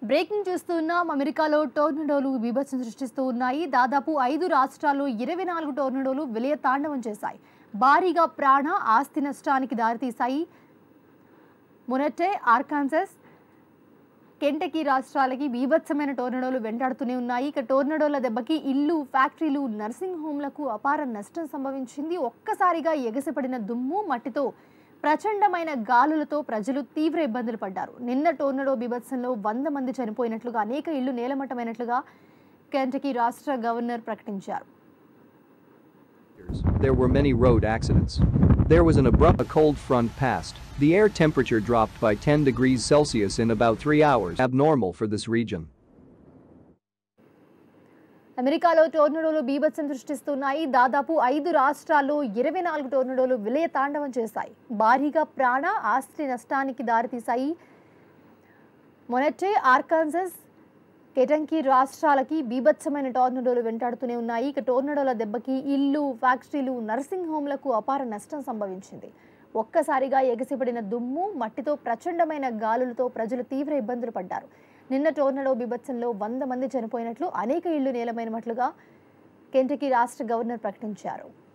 Breaking చూస్తున్నాం అమెరికాలో టోర్నడోలు బీభత్సం సృష్టిస్తూ ఉన్నాయి దాదాపు ఐదు రాష్ట్రాల్లో ఇరవై నాలుగు టోర్నడోలు విలయ తాండవం చేశాయి భారీగా ప్రాణ ఆస్తి నష్టానికి దారితీశాయి మొనటే ఆర్కాన్సస్ కెంటకీ రాష్ట్రాలకి బీభత్సమైన టోర్నడోలు వెంటాడుతూనే ఉన్నాయి ఇక టోర్నడోల దెబ్బకి ఇల్లు ఫ్యాక్టరీలు నర్సింగ్ హోమ్లకు అపార నష్టం సంభవించింది ఒక్కసారిగా ఎగసిపడిన దుమ్ము మట్టితో ప్రచండమైన గాలులతో ప్రజలు తీవ్ర ఇబ్బందులు పడ్డారు నిన్న టోర్నడో బీభత్సంలో వంద మంది చనిపోయినట్లుగా అనేక ఇళ్లు నేలమట్టమైనట్లుగా కెంటకీ రాష్ట్ర గవర్నర్ ప్రకటించారు There were many road accidents. There was an abrupt cold front passed. The air temperature dropped by 10 degrees Celsius in about 3 hours, abnormal for this region. అమెరికాలో టోర్నడోలు బీభత్సం సృష్టిస్తున్నాయి దాదాపు ఐదు రాష్ట్రాల్లో ఇరవై నాలుగు టోర్నడోలు విలయ తాండవం చేశాయి భారీగా ప్రాణ ఆస్తి నష్టానికి దారితీశాయి మొనటే ఆర్కాన్సస్ కెటంకి రాష్ట్రాలకి బీభత్సమైన టోర్నడోలు వెంటాడుతూనే ఉన్నాయి ఇక టోర్నడోల దెబ్బకి ఇల్లు ఫ్యాక్టరీలు నర్సింగ్ హోమ్లకు అపార నష్టం సంభవించింది ఒక్కసారిగా ఎగసిపడిన దుమ్ము మట్టితో ప్రచండమైన గాలులతో ప్రజలు తీవ్ర ఇబ్బందులు పడ్డారు నిన్న టోర్నడో బీభత్సంలో వంద మంది చనిపోయినట్లు అనేక ఇళ్లు నేలమైనట్లుగా కెంటకీ రాష్ట్ర గవర్నర్ ప్రకటించారు